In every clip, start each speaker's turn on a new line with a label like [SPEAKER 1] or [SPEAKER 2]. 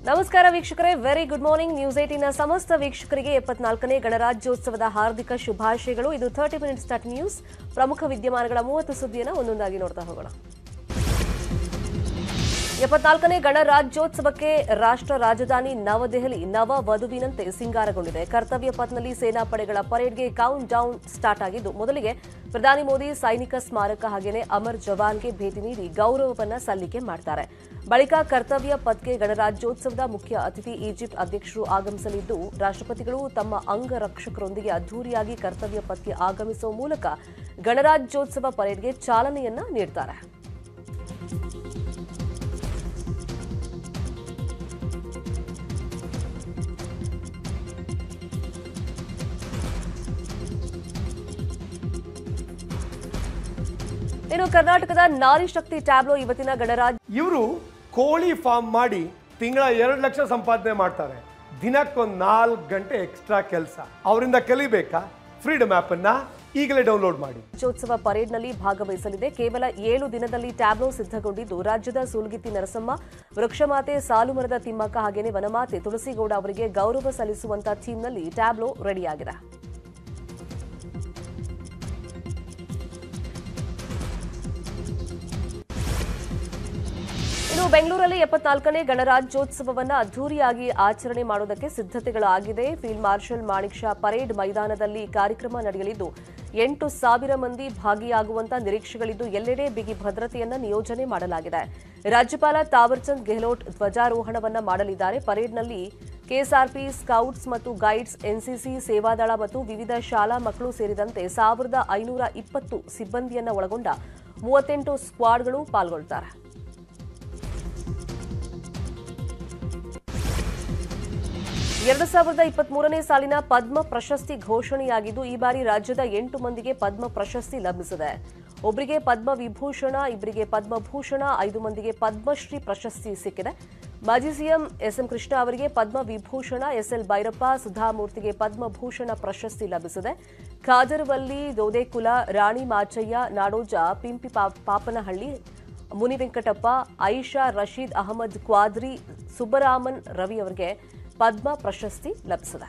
[SPEAKER 1] ನಮಸ್ಕಾರ ವೀಕ್ಷಕರೇ very good morning news ಏಟಿನ ಸಮಸ್ತ ವೀಕ್ಷಕರಿಗೆ ಎಪ್ಪತ್ನಾಲ್ಕನೇ ಗಣರಾಜ್ಯೋತ್ಸವದ ಹಾರ್ದಿಕ ಶುಭಾಶಯಗಳು ಇದು ಥರ್ಟಿ ಮಿನಿಟ್ಸ್ ಸ್ಟಾರ್ಟ್ ನ್ಯೂಸ್ ಪ್ರಮುಖ ವಿದ್ಯಮಾನಗಳ ಮೂವತ್ತು ಸುದ್ದಿಯನ್ನು ಒಂದೊಂದಾಗಿ ನೋಡ್ತಾ ಹೋಗೋಣ ಎಪ್ಪತ್ನಾಲ್ಕನೇ ಗಣರಾಜ್ಯೋತ್ಸವಕ್ಕೆ ರಾಷ್ಟ್ರ ರಾಜಧಾನಿ ನವದೆಹಲಿ ನವ ವಧುವಿನಂತೆ ಸಿಂಗಾರಗೊಂಡಿದೆ ಕರ್ತವ್ಯ ಪಥ್ನಲ್ಲಿ ಸೇನಾ ಪಡೆಗಳ ಪರೇಡ್ಗೆ ಕೌಂಟ್ ಡೌನ್ ಸ್ಟಾರ್ಟ್ ಆಗಿದ್ದು ಮೊದಲಿಗೆ ಪ್ರಧಾನಿ ಮೋದಿ ಸೈನಿಕ ಸ್ಮಾರಕ ಹಾಗೆಯೇ ಅಮರ್ ಜವಾನ್ಗೆ ಭೇಟಿ ನೀಡಿ ಗೌರವವನ್ನ ಸಲ್ಲಿಕೆ ಮಾಡ್ತಾರೆ ಬಳಿಕ ಕರ್ತವ್ಯ ಪಥ್ಗೆ ಗಣರಾಜ್ಯೋತ್ಸವದ ಮುಖ್ಯ ಅತಿಥಿ ಈಜಿಪ್ಟ್ ಅಧ್ಯಕ್ಷರು ಆಗಮಿಸಲಿದ್ದು ರಾಷ್ಟ್ರಪತಿಗಳು ತಮ್ಮ ಅಂಗರಕ್ಷಕರೊಂದಿಗೆ ಅದ್ದೂರಿಯಾಗಿ ಕರ್ತವ್ಯ ಪಥ್ಗೆ ಆಗಮಿಸುವ ಮೂಲಕ ಗಣರಾಜ್ಯೋತ್ಸವ ಪರೇಡ್ಗೆ ಚಾಲನೆಯನ್ನ ನೀಡ್ತಾರೆ ಇನ್ನು ಕರ್ನಾಟಕದ ನಾರಿ ಶಕ್ತಿ ಟ್ಯಾಬ್ಲೋ ಇವತ್ತಿನ ಗಣರಾಜ್ಯ
[SPEAKER 2] ಇವರು ಕೋಳಿ ಫಾರ್ಮ್ ಮಾಡಿ ತಿಂಗಳ ಎರಡು ಲಕ್ಷ ಸಂಪಾದನೆ ಮಾಡ್ತಾರೆ ದಿನಕ್ಕೊಂದು ನಾಲ್ಕು ಗಂಟೆ ಎಕ್ಸ್ಟ್ರಾ ಕೆಲಸ ಅವರಿಂದ ಕಲಿಬೇಕಾ ಫ್ರೀಡಮ್ ಆ್ಯಪನ್ನು ಈಗಲೇ ಡೌನ್ಲೋಡ್ ಮಾಡಿ
[SPEAKER 1] ರಾಜ್ಯೋತ್ಸವ ಪರೇಡ್ನಲ್ಲಿ ಭಾಗವಹಿಸಲಿದೆ ಕೇವಲ ಏಳು ದಿನದಲ್ಲಿ ಟ್ಯಾಬ್ಲೋ ಸಿದ್ಧಗೊಂಡಿದ್ದು ರಾಜ್ಯದ ಸೂಲಗಿತ್ತಿ ನರಸಮ್ಮ ವೃಕ್ಷಮಾತೆ ಸಾಲುಮರದ ತಿಮ್ಮಕ್ಕ ಹಾಗೇನೆ ವನಮಾತೆ ತುಳಸಿಗೌಡ ಅವರಿಗೆ ಗೌರವ ಸಲ್ಲಿಸುವಂತ ಥೀಮ್ನಲ್ಲಿ ಟ್ಯಾಬ್ಲೋ ರೆಡಿಯಾಗಿದೆ ಇನ್ನು ಬೆಂಗಳೂರಲ್ಲಿ ಎಪ್ಪತ್ನಾಲ್ಕನೇ ಗಣರಾಜ್ಯೋತ್ಸವವನ್ನು ಅದ್ದೂರಿಯಾಗಿ ಆಚರಣೆ ಮಾಡುವುದಕ್ಕೆ ಸಿದ್ಧತೆಗಳಾಗಿದೆ field marshal Manekshaw parade ಮೈದಾನದಲ್ಲಿ ಕಾರ್ಯಕ್ರಮ ನಡೆಯಲಿದ್ದು ಎಂಟು ಸಾವಿರ ಮಂದಿ ಭಾಗಿಯಾಗುವಂತ ನಿರೀಕ್ಷೆಗಳಿದ್ದು ಎಲ್ಲೆಡೆ ಬಿಗಿ ಭದ್ರತೆಯನ್ನ ನಿಯೋಜನೆ ಮಾಡಲಾಗಿದೆ ರಾಜ್ಯಪಾಲ ತಾವರ್ಚಂದ್ ಗೆಹ್ಲೋಟ್ ಧ್ವಜಾರೋಹಣವನ್ನ ಮಾಡಲಿದ್ದಾರೆ ಪರೇಡ್ನಲ್ಲಿ ಕೆಎಸ್ಆರ್ಪಿ ಸ್ಕೌಟ್ಸ್ ಮತ್ತು ಗೈಡ್ಸ್ ಎನ್ಸಿಸಿ ಸೇವಾದಳ ಮತ್ತು ವಿವಿಧ ಶಾಲಾ ಮಕ್ಕಳು ಸೇರಿದಂತೆ ಸಾವಿರದ ಐನೂರ ಇಪ್ಪತ್ತು ಸಿಬ್ಬಂದಿಯನ್ನ ಒಳಗೊಂಡ ಮೂವತ್ತೆಂಟು ಸ್ಕ್ವಾಡ್ಗಳು ಪಾಲ್ಗೊಳ್ಳುತ್ತಾರೆ ಎರಡು ಸಾವಿರದ ಇಪ್ಪತ್ಮೂರನೇ ಸಾಲಿನ ಪದ್ಮ ಪ್ರಶಸ್ತಿ ಘೋಷಣೆಯಾಗಿದ್ದು ಈ ಬಾರಿ ರಾಜ್ಯದ ಎಂಟು ಮಂದಿಗೆ ಪದ್ಮ ಪ್ರಶಸ್ತಿ ಲಭಿಸಿದೆ ಒಬ್ಬರಿಗೆ ಪದ್ಮ ವಿಭೂಷಣ ಇಬ್ಬರಿಗೆ ಪದ್ಮಭೂಷಣ ಐದು ಮಂದಿಗೆ ಪದ್ಮಶ್ರೀ ಪ್ರಶಸ್ತಿ ಸಿಕ್ಕಿದೆ ಮಾಜಿ ಸಿಎಂ ಎಸ್ಎಂ ಕೃಷ್ಣ ಅವರಿಗೆ ಪದ್ಮ ವಿಭೂಷಣ ಎಸ್ಎಲ್ ಭೈರಪ್ಪ ಸುಧಾಮೂರ್ತಿಗೆ ಪದ್ಮಭೂಷಣ ಪ್ರಶಸ್ತಿ ಲಭಿಸಿದೆ ಖಾದರ್ವಲ್ಲಿ ದೋದೇಕುಲ ರಾಣಿ ಮಾಚಯ್ಯ ನಾಡೋಜ ಪಿಂಪಿ ಪಾ- ಪಾಪನಹಳ್ಳಿ ಮುನಿವೆಂಕಟಪ್ಪ ಐಷಾ ರಶೀದ್ ಅಹಮದ್ ಕ್ವಾದ್ರಿ ಸುಬ್ಬರಾಮನ್ ರವಿ ಅವರಿಗೆ ಪದ್ಮ ಪ್ರಶಸ್ತಿ ಲಭಿಸಿದೆ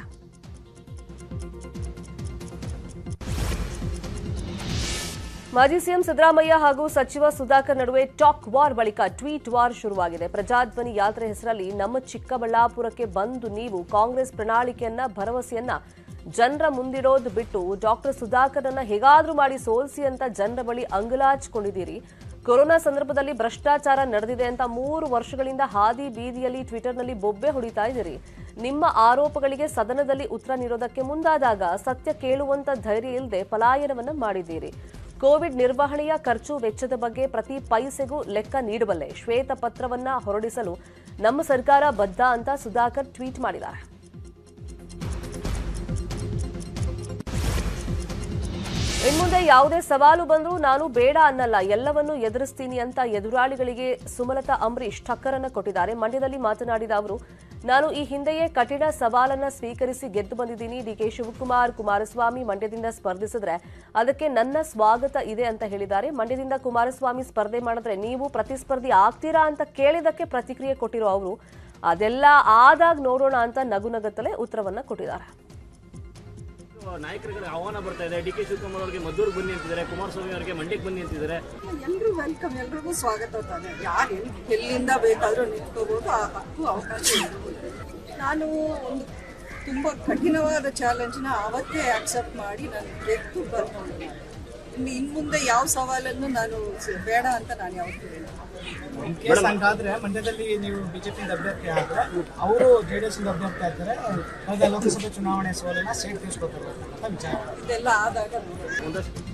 [SPEAKER 1] ಮಾಜಿ ಸಿಎಂ ಸಿದ್ದರಾಮಯ್ಯ ಹಾಗೂ ಸಚಿವ ಸುಧಾಕರ್ ನಡುವೆ ಟಾಕ್ ವಾರ್ ಬಳಿಕ ಟ್ವೀಟ್ ವಾರ್ ಶುರುವಾಗಿದೆ ಪ್ರಜಾಧ್ವನಿ ಯಾತ್ರೆ ಹೆಸರಲ್ಲಿ ನಮ್ಮ ಚಿಕ್ಕಬಳ್ಳಾಪುರಕ್ಕೆ ಬಂದು ನೀವು ಕಾಂಗ್ರೆಸ್ ಪ್ರಣಾಳಿಕೆಯನ್ನ ಭರವಸೆಯನ್ನ ಜನರ ಮುಂದಿಡೋದು ಬಿಟ್ಟು ಡಾಕ್ಟರ್ ಸುಧಾಕರ್ನ ಹೇಗಾದ್ರೂ ಮಾಡಿ ಸೋಲ್ಸಿ ಅಂತ ಜನರ ಬಳಿ ಅಂಗಲಾಚ್ಕೊಂಡಿದ್ದೀರಿ ಕೊರೋನಾ ಸಂದರ್ಭದಲ್ಲಿ ಭ್ರಷ್ಟಾಚಾರ ನಡೆದಿದೆ ಅಂತ ಮೂರು ವರ್ಷಗಳಿಂದ ಹಾದಿ ಬೀದಿಯಲ್ಲಿ ಟ್ವಿಟರ್ನಲ್ಲಿ ಬೊಬ್ಬೆ ಹೊಡಿತಾ ಇದ್ದೀರಿ ನಿಮ್ಮ ಆರೋಪಗಳಿಗೆ ಸದನದಲ್ಲಿ ಉತ್ತರ ನೀಡೋದಕ್ಕೆ ಮುಂದಾದಾಗ ಸತ್ಯ ಕೇಳುವಂತ ಧೈರ್ಯ ಇಲ್ಲದೆ ಪಲಾಯನವನ್ನ ಮಾಡಿದ್ದೀರಿ ಕೋವಿಡ್ ನಿರ್ವಹಣೆಯ ಖರ್ಚು ವೆಚ್ಚದ ಬಗ್ಗೆ ಪ್ರತಿ ಪೈಸೆಗೂ ಲೆಕ್ಕ ನೀಡಬಲ್ಲೆ ಶ್ವೇತ ಪತ್ರವನ್ನ ಹೊರಡಿಸಲು ನಮ್ಮ ಸರ್ಕಾರ ಬದ್ಧ ಅಂತ ಸುಧಾಕರ್ ಟ್ವೀಟ್ ಮಾಡಿದ್ದಾರೆ ಇನ್ಮುಂದೆ ಯಾವುದೇ ಸವಾಲು ಬಂದರೂ ನಾನು ಬೇಡ ಅನ್ನಲ್ಲ ಎಲ್ಲವನ್ನೂ ಎದುರಿಸ್ತೀನಿ ಅಂತ ಎದುರಾಳಿಗಳಿಗೆ ಸುಮಲತಾ ಅಂಬರೀಶ್ ಟಕ್ಕರನ್ನ ಕೊಟ್ಟಿದ್ದಾರೆ ಮಂಡ್ಯದಲ್ಲಿ ಮಾತನಾಡಿದ ಅವರು ನಾನು ಈ ಹಿಂದೆಯೇ ಕಠಿಣ ಸವಾಲನ್ನ ಸ್ವೀಕರಿಸಿ ಗೆದ್ದು ಬಂದಿದ್ದೀನಿ ಡಿಕೆ ಶಿವಕುಮಾರ್ ಕುಮಾರಸ್ವಾಮಿ ಮಂಡ್ಯದಿಂದ ಸ್ಪರ್ಧಿಸಿದ್ರೆ ಅದಕ್ಕೆ ನನ್ನ ಸ್ವಾಗತ ಇದೆ ಅಂತ ಹೇಳಿದ್ದಾರೆ ಮಂಡ್ಯದಿಂದ ಕುಮಾರಸ್ವಾಮಿ ಸ್ಪರ್ಧೆ ಮಾಡಿದ್ರೆ ನೀವು ಪ್ರತಿಸ್ಪರ್ಧಿ ಆಗ್ತೀರಾ ಅಂತ ಕೇಳಿದಕ್ಕೆ ಪ್ರತಿಕ್ರಿಯೆ ಕೊಟ್ಟಿರೋ ಅವರು ಅದೆಲ್ಲ ಆದಾಗ ನೋಡೋಣ ಅಂತ ನಗು ನಗುತ್ತಲೇ ಉತ್ತರವನ್ನ ಕೊಟ್ಟಿದ್ದಾರೆ
[SPEAKER 3] ನಾಯಕರಿಗೆ ಆಹ್ವಾನ ಬರ್ತಾ ಇದೆ ಡಿ ಕೆ ಶಿವಕುಮಾರ್ ಅವರಿಗೆ ಮದ್ದೂರು ಬನ್ನಿ ಅಂತಿದ್ದಾರೆ ಕುಮಾರಸ್ವಾಮಿ ಅವರಿಗೆ ಮಂಡ್ಯಕ್ಕೆ ಬನ್ನಿ ಅಂತಿದ್ದಾರೆ
[SPEAKER 4] ಎಲ್ರೂ ವೆಲ್ಕಮ್ ಎಲ್ರಿಗೂ ಸ್ವಾಗತ ತಾನೆ ಯಾರು ಎಲ್ಲಿಂದ ಬೇಕಾದರೂ ನಿಂತ್ಕೋಬೋದು ಆ ಹಕ್ಕು ಅವಕಾಶ ಎಲ್ರಿಗೂ ಇದೆ. ನಾನು ಒಂದು ತುಂಬ ಕಠಿಣವಾದ ಚಾಲೆಂಜ್ನ ಅವತ್ತೇ ಆಕ್ಸೆಪ್ಟ್ ಮಾಡಿ ನಾನು ಗೆದ್ದು ಬರ್ಕೊಂಡು ಇನ್ನು ಇನ್ನು ಮುಂದೆ ಯಾವ ಸವಾಲನ್ನು ನಾನು ಸ- ಬೇಡ ಅಂತ ನಾನು ಯಾವತ್ತೂ ಹೇಳಿಲ್ಲ
[SPEAKER 5] ಕೇಸ್ ಹಂಗಾದ್ರೆ ಮಂಡ್ಯದಲ್ಲಿ ನೀವು ಬಿಜೆಪಿಯಿಂದ ಅಭ್ಯರ್ಥಿ ಆದ್ರೆ ಅವರು ಜೆ ಡಿ ಎಸ್ ಇಂದ ಅಭ್ಯರ್ಥಿ ಆಗ್ತಾರೆ ಕಳೆದ ಲೋಕಸಭೆ ಚುನಾವಣೆ ಸೋಲನ್ನ ಸೇಟ್ ತೀರ್ಸ್ಕೊತಾರೆ ಅಂತ ವಿಚಾರ
[SPEAKER 4] ಇದೆಲ್ಲ ಆದಾಗ ನೋಡೋಣ.
[SPEAKER 3] ಒಂದಷ್ಟು